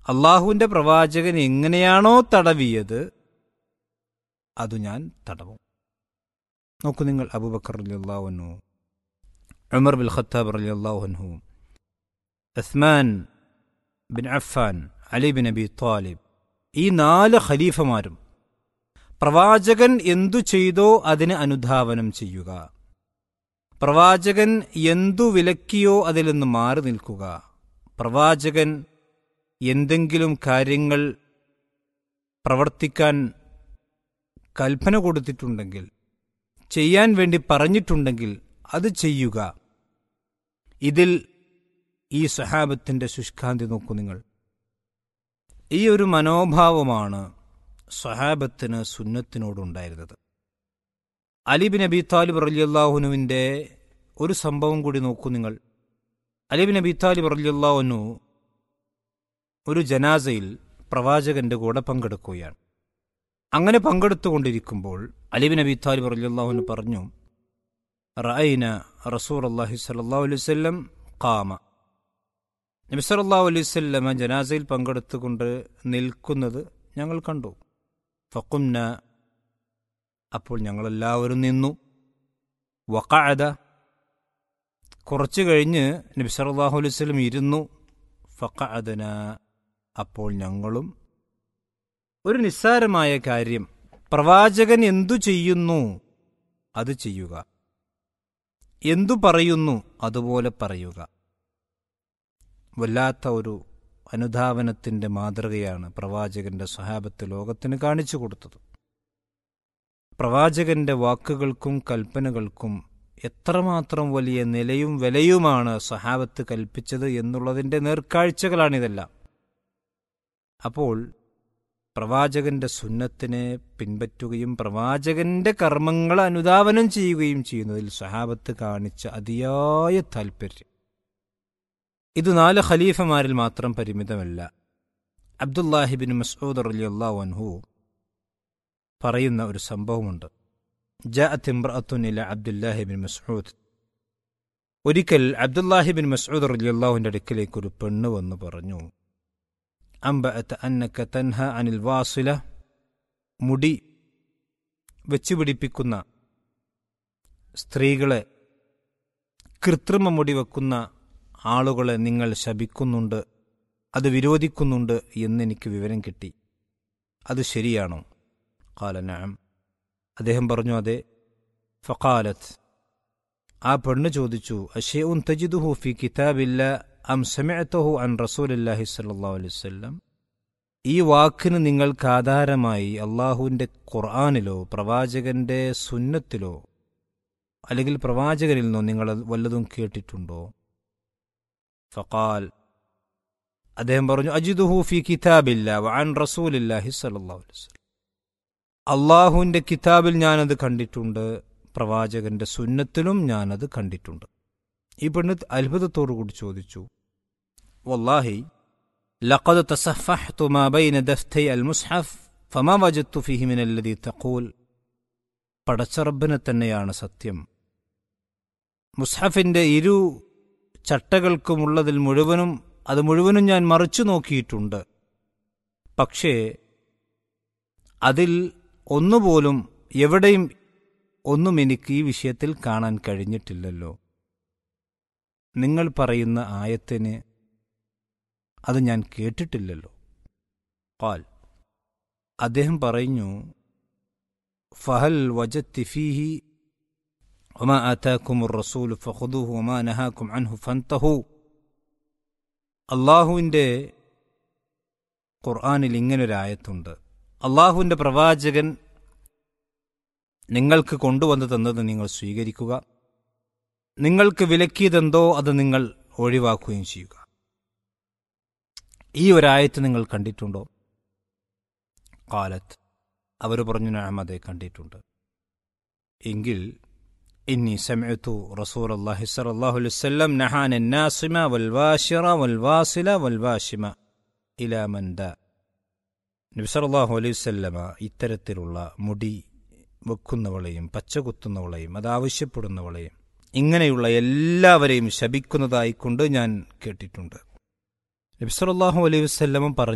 അള്ളാഹുവിന്റെ പ്രവാചകൻ എങ്ങനെയാണോ തടവിയത് അത് ഞാൻ തടവും നോക്കൂ നിങ്ങൾ അബൂബക്കർ അലിയല്ലാഹുനു ഉമർ ബിൽ ഖത്താബ് അലിയല്ലാഹുനു Usman bin Affan Ali bin Abi Talib ഈ നാല് ഖലീഫമാരും പ്രവാചകൻ എന്തു ചെയ്തോ അതിന് അനുധാവനം ചെയ്യുക പ്രവാചകൻ എന്തു വിലക്കിയോ അതിൽ നിന്ന് മാറി നിൽക്കുക പ്രവാചകൻ എന്തെങ്കിലും കാര്യങ്ങൾ പ്രവർത്തിക്കാൻ കൽപ്പന കൊടുത്തിട്ടുണ്ടെങ്കിൽ ചെയ്യാൻ വേണ്ടി പറഞ്ഞിട്ടുണ്ടെങ്കിൽ അത് ചെയ്യുക ഇതിൽ ഈ സഹാബത്തിന്റെ ശുഷ്കാന്തി നോക്കൂ നിങ്ങൾ ഈ ഒരു മനോഭാവമാണ് സഹാബത്തിന് സുന്നത്തിനോടുണ്ടായിരുന്നത് അലിബിൻ അബി താലിബ് റലിയല്ലാഹുനുവിൻ്റെ ഒരു സംഭവം കൂടി നോക്കൂ നിങ്ങൾ അലിബിൻ അബി താലിബ് റലിയല്ലാഹുനു ഒരു ജനാസയിൽ പ്രവാചകന്റെ കൂടെ പങ്കെടുക്കുകയാണ് അങ്ങനെ പങ്കെടുത്തുകൊണ്ടിരിക്കുമ്പോൾ അലിബിൻ അബി താലിബ് റലിയല്ലാഹുനു പറഞ്ഞു റഅൈന റസൂർ അള്ളാഹി സല്ലാ അലൈവല്ലം കാമ നബി സല്ലാ അലൈവല്ലമ ജനാസയിൽ പങ്കെടുത്തുകൊണ്ട് നിൽക്കുന്നത് ഞങ്ങൾ കണ്ടു ഫക്കുംന അപ്പോൾ ഞങ്ങളെല്ലാവരും നിന്നു വക്കാഴത കുറച്ചു കഴിഞ്ഞ് നബി സല്ലാഹു അലൈഹി സ്വലം ഇരുന്നു ഫക്കാദന അപ്പോൾ ഞങ്ങളും ഒരു നിസ്സാരമായ കാര്യം പ്രവാചകൻ എന്തു ചെയ്യുന്നു അത് ചെയ്യുക എന്തു പറയുന്നു അതുപോലെ പറയുക വല്ലാത്ത ഒരു അനുധാവനത്തിന്റെ മാതൃകയാണ് പ്രവാചകന്റെ സ്വഹാബത്ത് ലോകത്തിന് കാണിച്ചു കൊടുത്തത് പ്രവാചകന്റെ വാക്കുകൾക്കും കൽപ്പനകൾക്കും എത്രമാത്രം വലിയ നിലയും വിലയുമാണ് സഹാബത്ത് കൽപ്പിച്ചത് എന്നുള്ളതിന്റെ നേർക്കാഴ്ചകളാണിതെല്ലാം അപ്പോൾ പ്രവാചകന്റെ സുന്നത്തിനെ പിൻപറ്റുകയും പ്രവാചകന്റെ കർമ്മങ്ങൾ അനുധാവനം ചെയ്യുകയും ചെയ്യുന്നതിൽ സഹാബത്ത് കാണിച്ച അതിയായ താൽപ്പര്യം ഇത് നാല് ഖലീഫമാരിൽ മാത്രം പരിമിതമല്ല അബ്ദുല്ലാഹിബിൻ മസ്ഊദ് റളിയല്ലാഹു അൻഹു പറയുന്ന ഒരു സംഭവമുണ്ട് ജാഅത്ത് ഇംറഅത്തുൻ ഇല അബ്ദുല്ലാഹിബിൻ മസ്ഊദ് ഒരിക്കൽ അബ്ദുല്ലാഹിബിൻ മസ്ഊദ് റളിയല്ലാഹുവിന്റെ അടുക്കലേക്ക് ഒരു പെണ്ണ് വന്ന് പറഞ്ഞു അംബഅത്ത് അന്നക തൻഹ അനിൽ വാസില മുടി വെച്ചുപിടിപ്പിക്കുന്ന സ്ത്രീകളെ കൃത്രിമ മുടി വെക്കുന്ന ആളുകളെ നിങ്ങൾ ശപിക്കുന്നുണ്ട് അത് വിരോധിക്കുന്നുണ്ട് എന്നെനിക്ക് വിവരം കിട്ടി അത് ശരിയാണോ കാലനാം അദ്ദേഹം പറഞ്ഞു അതെ ഫക്കാലത്ത് ആ പെണ്ണ് ചോദിച്ചു അഷേഉൻ തജിദുഹു ഫി കിതാബില്ല അം സമയത്തഹു അൻ റസൂലല്ലാഹി സല്ലാ അലൈവല്ലം ഈ വാക്കിന് നിങ്ങൾക്ക് ആധാരമായി അള്ളാഹുവിൻ്റെ ഖുർആാനിലോ പ്രവാചകന്റെ സുന്നത്തിലോ അല്ലെങ്കിൽ പ്രവാചകനിൽ നിന്നോ നിങ്ങൾ വല്ലതും കേട്ടിട്ടുണ്ടോ ഫഖാൽ അദ്ദേഹം പറഞ്ഞു അജിദുഹു ഫി കിതാബില്ല വഅൻ റസൂലില്ലാഹി സല്ലല്ലാഹു അലൈഹി വസല്ലം അള്ളാഹുവിന്റെ കിതാബിൽ ഞാനത് കണ്ടിട്ടുണ്ട് പ്രവാചകന്റെ സുന്നത്തിലും ഞാനത് കണ്ടിട്ടുണ്ട് ഈ പെണ്ണ് അത്ഭുതത്തോടു കൂടി ചോദിച്ചു വല്ലാഹി لقد تصفحت ما بين دفتي المصحف فما وجدت فيه من الذي تقول പടച്ചറബിനെ തന്നെയാണ് സത്യം മുസ്ഹഫിന്റെ ഇരു ചട്ടകൾക്കുമുള്ളതിൽ മുഴുവനും അത് മുഴുവനും ഞാൻ മറിച്ചു നോക്കിയിട്ടുണ്ട് പക്ഷേ അതിൽ ഒന്നുപോലും എവിടെയും ഒന്നും എനിക്ക് ഈ വിഷയത്തിൽ കാണാൻ കഴിഞ്ഞിട്ടില്ലല്ലോ നിങ്ങൾ പറയുന്ന ആയത്തിന് അത് ഞാൻ കേട്ടിട്ടില്ലല്ലോ കാൽ അദ്ദേഹം പറഞ്ഞു ഫഹൽ വജത്തി ഫീഹി وما آتاكم الرسول فخذوه وما نهاكم عنه فانتهوا അള്ളാഹുവിൻ്റെ ഖുർആാനിൽ ഇങ്ങനൊരായത്തുണ്ട് അള്ളാഹുവിൻ്റെ പ്രവാചകൻ നിങ്ങൾക്ക് കൊണ്ടുവന്നു തന്നത് നിങ്ങൾ സ്വീകരിക്കുക നിങ്ങൾക്ക് വിലക്കിയതെന്തോ അത് നിങ്ങൾ ഒഴിവാക്കുകയും ചെയ്യുക ഈ ഒരായത്ത് നിങ്ങൾ കണ്ടിട്ടുണ്ടോ കാലത്ത് അവർ പറഞ്ഞു നാമതെ കണ്ടിട്ടുണ്ട് എങ്കിൽ إني سمعت رسول الله صلى الله عليه وسلم نهى عن الناصمة والواشرة والواصلة والواشمة إلى من دا നബി സല്ലല്ലാഹു അലൈഹി വസല്ലമ ഇത്തരത്തിലുള്ള മുടി വെക്കുന്നവളെയും പച്ച കുത്തുന്നവളെയും അത് ആവശ്യപ്പെടുന്നവളെയും ഇങ്ങനെയുള്ള എല്ലാവരെയും ശപിക്കുന്നതായിക്കൊണ്ട് ഞാൻ കേട്ടിട്ടുണ്ട് നബി സല്ലല്ലാഹു അലൈഹി വസല്ലമ പറഞ്ഞു